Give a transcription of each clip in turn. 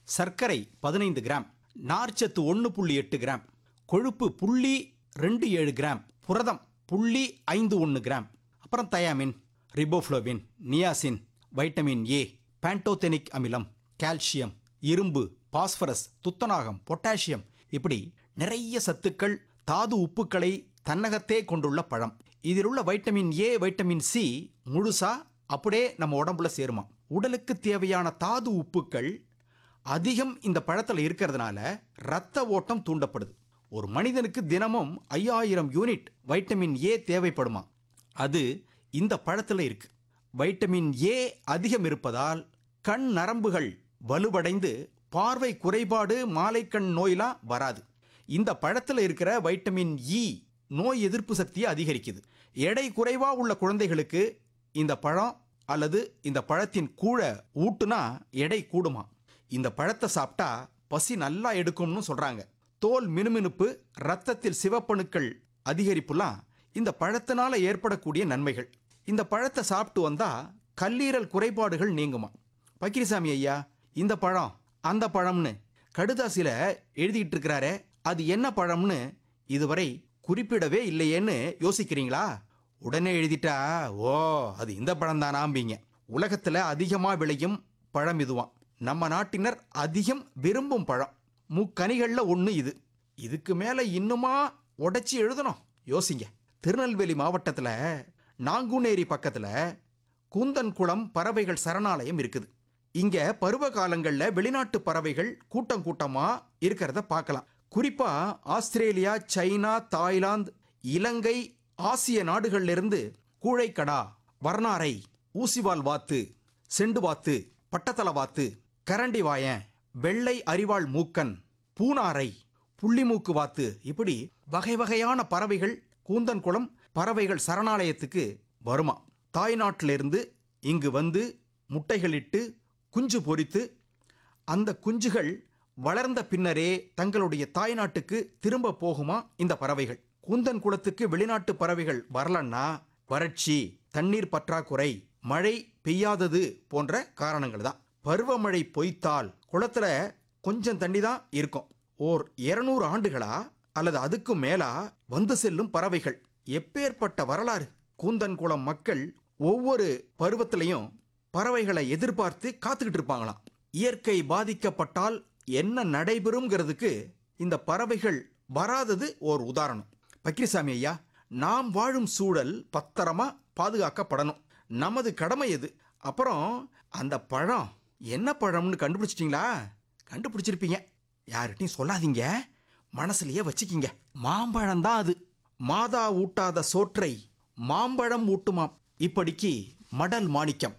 சர்க்கரை பதினைந்து கிராம் நார்ச்சத்து ஒன்று புள்ளி எட்டு கிராம் கொழுப்பு புள்ளி ரெண்டு ஏழு கிராம் புரதம் புள்ளி ஐந்து ஒன்று கிராம் அப்புறம் thiamine riboflavin niacin vitamin A pantothenic அமிலம் கால்சியம் இரும்பு பாஸ்பரஸ் துத்தநாகம் பொட்டாசியம் இப்படி நிறைய சத்துக்கள் தாது உப்புக்களை தன்னகத்தே கொண்டுள்ள பழம் இதில் உள்ள வைட்டமின் ஏ வைட்டமின் சி முழுசா அப்படியே நம்ம உடம்புல சேருமா உடலுக்கு தேவையான தாது உப்புக்கள் அதிகம் இந்த பழத்தில் இருக்கிறதுனால இரத்த ஓட்டம் தூண்டப்படுது ஒரு மனிதனுக்கு தினமும் ஐயாயிரம் யூனிட் வைட்டமின் ஏ தேவைப்படுமா அது இந்த பழத்தில் இருக்கு வைட்டமின் ஏ அதிகம் இருப்பதால் கண் நரம்புகள் வலுவடைந்து பார்வை குறைபாடு மாலைக்கண் நோயெல்லாம் வராது இந்த பழத்தில் இருக்கிற வைட்டமின் இ நோய் எதிர்ப்பு சக்தியை அதிகரிக்குது எடை குறைவா உள்ள குழந்தைகளுக்கு இந்த பழம் அல்லது இந்த பழத்தின் கூழை ஊட்டுனா எடை கூடுமா இந்த பழத்தை சாப்பிட்டா பசி நல்லா எடுக்கும்னு சொல்றாங்க தோல் மினுமினுப்பு ரத்தத்தில் சிவப்பணுக்கள் அதிகரிப்புலாம் இந்த பழத்தினால ஏற்படக்கூடிய நன்மைகள் இந்த பழத்தை சாப்பிட்டு வந்தா கல்லீரல் குறைபாடுகள் நீங்குமா பக்கிரிசாமி ஐயா இந்த பழம் அந்த பழம்னு கடுதாசில எழுதிட்டு இருக்கிறாரே அது என்ன பழம்னு இதுவரை குறிப்பிடவே இல்லையேன்னு யோசிக்கிறீங்களா உடனே எழுதிட்டா ஓ அது இந்த பழம் தானாம்பீங்க உலகத்துல அதிகமா விளையும் பழம் இதுவாம் நம்ம நாட்டினர் அதிகம் விரும்பும் பழம் முக்கனிகள்ல ஒன்று இது இதுக்கு மேல இன்னுமா உடைச்சி எழுதணும் யோசிங்க திருநெல்வேலி மாவட்டத்துல நாங்குநேரி பக்கத்துல கூந்தன்குளம் பறவைகள் சரணாலயம் இருக்குது இங்க பருவ காலங்கள்ல வெளிநாட்டு பறவைகள் கூட்டம் கூட்டமா இருக்கிறத பார்க்கலாம் குறிப்பா ஆஸ்திரேலியா சைனா தாய்லாந்து இலங்கை ஆசிய நாடுகள்ல இருந்து கூழைக்கடா வர்ணாரை ஊசிவால் வாத்து செண்டு வாத்து பட்டத்தல வாத்து கரண்டி வாயன் வெள்ளை அரிவாள் மூக்கன் பூனாரை புள்ளிமூக்கு வாத்து இப்படி வகை வகையான பறவைகள் கூந்தன்குளம் பறவைகள் சரணாலயத்துக்கு வருமா தாய்நாட்டிலிருந்து இங்கு வந்து முட்டைகளிட்டு குஞ்சு பொரித்து அந்த குஞ்சுகள் வளர்ந்த பின்னரே தங்களுடைய தாய்நாட்டுக்கு திரும்ப போகுமா இந்த பறவைகள் கூந்தன் குளத்துக்கு வெளிநாட்டு பறவைகள் வரலன்னா வறட்சி தண்ணீர் பற்றாக்குறை மழை பெய்யாதது போன்ற காரணங்கள் தான் பருவமழை பொய்த்தால் குளத்துல கொஞ்சம் தண்ணி தான் இருக்கும் ஓர் இருநூறு ஆண்டுகளா அல்லது அதுக்கும் மேலா வந்து செல்லும் பறவைகள் எப்பேற்பட்ட வரலாறு கூந்தன்குளம் மக்கள் ஒவ்வொரு பருவத்திலையும் பறவைகளை எதிர்பார்த்து காத்துக்கிட்டு இருப்பாங்களாம் இயற்கை பாதிக்கப்பட்டால் என்ன நடைபெறுங்கிறதுக்கு இந்த பறவைகள் வராதது ஓர் உதாரணம் பக்ரிசாமி ஐயா நாம் வாழும் சூழல் பத்திரமா பாதுகாக்கப்படணும் நமது கடமை எது அப்புறம் அந்த பழம் என்ன பழம்னு கண்டுபிடிச்சிட்டிங்களா கண்டுபிடிச்சிருப்பீங்க யார்கிட்டையும் சொல்லாதீங்க மனசுலயே வச்சுக்கிங்க மாம்பழம் தான் அது மாதா ஊட்டாத சோற்றை மாம்பழம் ஊட்டுமாம் இப்படிக்கு மடல் மாணிக்கம்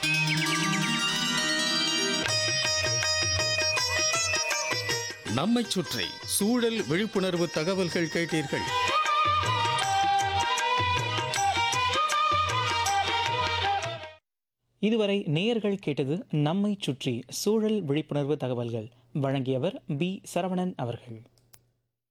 நம்மைச் சுற்றி சூழல் விழிப்புணர்வு தகவல்கள் கேட்டீர்கள் இதுவரை நேயர்கள் கேட்டது நம்மை சுற்றி சூழல் விழிப்புணர்வு தகவல்கள் வழங்கியவர் பி சரவணன் அவர்கள்